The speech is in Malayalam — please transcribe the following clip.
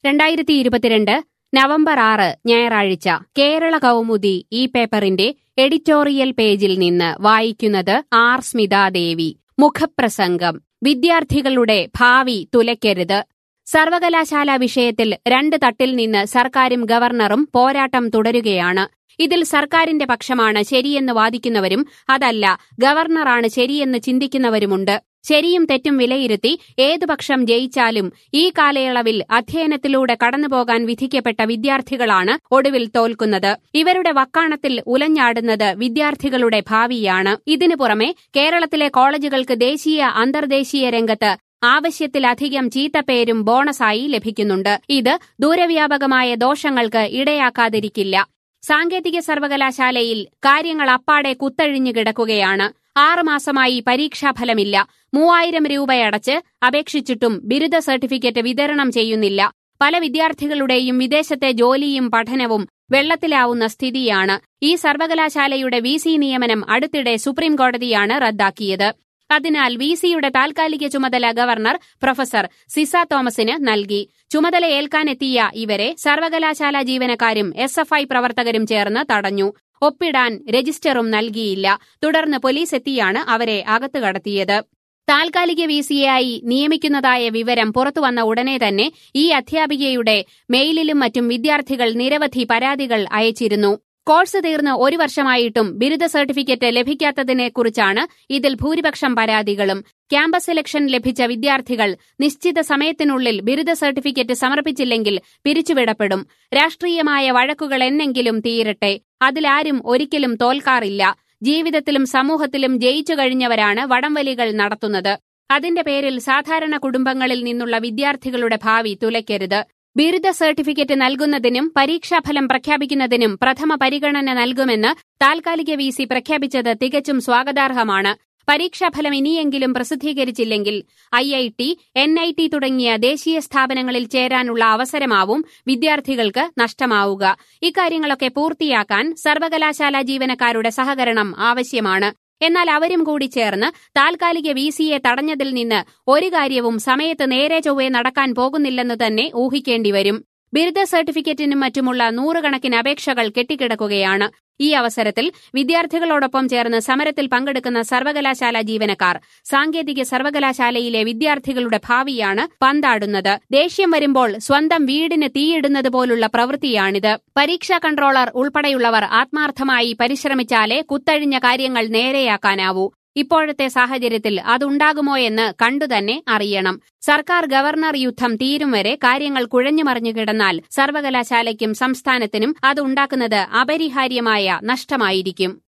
രണ്ടായിരത്തി ഇരുപത്തിരണ്ട് നവംബർ ആറ് ഞായറാഴ്ച കേരള കൗമുദി ഈ പേപ്പറിന്റെ എഡിറ്റോറിയൽ പേജിൽ നിന്ന് വായിക്കുന്നത് ആർ സ്മിതാദേവി മുഖപ്രസംഗം വിദ്യാർത്ഥികളുടെ ഭാവി തുലയ്ക്കരുത് സർവകലാശാല വിഷയത്തിൽ രണ്ട് തട്ടിൽ നിന്ന് സർക്കാരും ഗവർണറും പോരാട്ടം തുടരുകയാണ് ഇതിൽ സർക്കാരിന്റെ പക്ഷമാണ് ശരിയെന്ന് വാദിക്കുന്നവരും അതല്ല ഗവർണറാണ് ശരിയെന്ന് ചിന്തിക്കുന്നവരുമുണ്ട് ശരിയും തെറ്റും വിലയിരുത്തി ഏതു പക്ഷം ജയിച്ചാലും ഈ കാലയളവിൽ അധ്യയനത്തിലൂടെ കടന്നുപോകാൻ വിധിക്കപ്പെട്ട വിദ്യാർത്ഥികളാണ് ഒടുവിൽ തോൽക്കുന്നത് ഇവരുടെ വക്കാണത്തിൽ ഉലഞ്ഞാടുന്നത് വിദ്യാർത്ഥികളുടെ ഭാവിയാണ് ഇതിനു പുറമെ കേരളത്തിലെ കോളേജുകൾക്ക് ദേശീയ അന്തർദേശീയ രംഗത്ത് ആവശ്യത്തിലധികം ചീത്തപ്പേരും ബോണസായി ലഭിക്കുന്നുണ്ട് ഇത് ദൂരവ്യാപകമായ ദോഷങ്ങൾക്ക് ഇടയാക്കാതിരിക്കില്ല സാങ്കേതിക സർവകലാശാലയിൽ കാര്യങ്ങൾ അപ്പാടെ കുത്തഴിഞ്ഞു കിടക്കുകയാണ് ആറുമാസമായി പരീക്ഷാഫലമില്ല മൂവായിരം രൂപയടച്ച് അപേക്ഷിച്ചിട്ടും ബിരുദ സർട്ടിഫിക്കറ്റ് വിതരണം ചെയ്യുന്നില്ല പല വിദ്യാർത്ഥികളുടെയും വിദേശത്തെ ജോലിയും പഠനവും വെള്ളത്തിലാവുന്ന സ്ഥിതിയാണ് ഈ സർവകലാശാലയുടെ വി സി നിയമനം അടുത്തിടെ സുപ്രീം കോടതിയാണ് റദ്ദാക്കിയത് അതിനാൽ വി സിയുടെ താൽക്കാലിക ചുമതല ഗവർണർ പ്രൊഫസർ സിസ തോമസിന് നൽകി ചുമതല ഏൽക്കാനെത്തിയ ഇവരെ സർവകലാശാല ജീവനക്കാരും എസ് എഫ് ഐ പ്രവർത്തകരും ചേർന്ന് തടഞ്ഞു ഒപ്പിടാൻ രജിസ്റ്ററും നൽകിയില്ല തുടർന്ന് പോലീസ് എത്തിയാണ് അവരെ അകത്തു കടത്തിയത് താൽക്കാലിക വി സിയായി നിയമിക്കുന്നതായ വിവരം പുറത്തുവന്ന ഉടനെ തന്നെ ഈ അധ്യാപികയുടെ മെയിലിലും മറ്റും വിദ്യാർത്ഥികൾ നിരവധി പരാതികൾ അയച്ചിരുന്നു കോഴ്സ് തീർന്ന് ഒരു വർഷമായിട്ടും ബിരുദ സർട്ടിഫിക്കറ്റ് ലഭിക്കാത്തതിനെക്കുറിച്ചാണ് ഇതിൽ ഭൂരിപക്ഷം പരാതികളും ക്യാമ്പസ് സെലക്ഷൻ ലഭിച്ച വിദ്യാർത്ഥികൾ നിശ്ചിത സമയത്തിനുള്ളിൽ ബിരുദ സർട്ടിഫിക്കറ്റ് സമർപ്പിച്ചില്ലെങ്കിൽ പിരിച്ചുവിടപ്പെടും രാഷ്ട്രീയമായ വഴക്കുകൾ എന്നെങ്കിലും തീരട്ടെ അതിലാരും ഒരിക്കലും തോൽക്കാറില്ല ജീവിതത്തിലും സമൂഹത്തിലും ജയിച്ചു കഴിഞ്ഞവരാണ് വടംവലികൾ നടത്തുന്നത് അതിന്റെ പേരിൽ സാധാരണ കുടുംബങ്ങളിൽ നിന്നുള്ള വിദ്യാർത്ഥികളുടെ ഭാവി തുലയ്ക്കരുത് ബിരുദ സർട്ടിഫിക്കറ്റ് നൽകുന്നതിനും പരീക്ഷാഫലം പ്രഖ്യാപിക്കുന്നതിനും പ്രഥമ പരിഗണന നൽകുമെന്ന് താൽക്കാലിക വി സി പ്രഖ്യാപിച്ചത് തികച്ചും സ്വാഗതാർഹമാണ് പരീക്ഷാഫലം ഇനിയെങ്കിലും പ്രസിദ്ധീകരിച്ചില്ലെങ്കിൽ I I T N I T തുടങ്ങിയ ദേശീയ സ്ഥാപനങ്ങളിൽ ചേരാനുള്ള അവസരമാവും വിദ്യാർത്ഥികൾക്ക് നഷ്ടമാവുക ഇക്കാര്യങ്ങളൊക്കെ പൂർത്തിയാക്കാൻ സർവകലാശാല ജീവനക്കാരുടെ സഹകരണം ആവശ്യമാണ് എന്നാൽ അവരും കൂടി ചേർന്ന് താൽക്കാലിക വി സിയെ തടഞ്ഞതിൽ നിന്ന് ഒരു കാര്യവും സമയത്ത് നേരെ ചൊവ്വെ നടക്കാൻ പോകുന്നില്ലെന്ന് തന്നെ ഊഹിക്കേണ്ടി വരും ബിരുദ സർട്ടിഫിക്കറ്റിനും മറ്റുമുള്ള നൂറുകണക്കിന് അപേക്ഷകൾ കെട്ടിക്കിടക്കുകയാണ് ഈ അവസരത്തിൽ വിദ്യാർത്ഥികളോടൊപ്പം ചേർന്ന് സമരത്തിൽ പങ്കെടുക്കുന്ന സർവകലാശാല ജീവനക്കാർ സാങ്കേതിക സർവകലാശാലയിലെ വിദ്യാർത്ഥികളുടെ ഭാവിയാണ് പന്താടുന്നത് ദേഷ്യം വരുമ്പോൾ സ്വന്തം വീടിന് തീയിടുന്നത് പോലുള്ള പ്രവൃത്തിയാണിത് പരീക്ഷാ കൺട്രോളർ ഉൾപ്പെടെയുള്ളവർ ആത്മാർത്ഥമായി പരിശ്രമിച്ചാലേ കുത്തഴിഞ്ഞ കാര്യങ്ങൾ നേരെയാക്കാനാവൂ ഇപ്പോഴത്തെ സാഹചര്യത്തിൽ അതുണ്ടാകുമോ എന്ന് കണ്ടുതന്നെ അറിയണം സർക്കാർ ഗവർണർ യുദ്ധം തീരും വരെ കാര്യങ്ങൾ കുഴഞ്ഞുമറിഞ്ഞു കിടന്നാൽ സർവകലാശാലയ്ക്കും സംസ്ഥാനത്തിനും അതുണ്ടാക്കുന്നത് അപരിഹാര്യമായ നഷ്ടമായിരിക്കും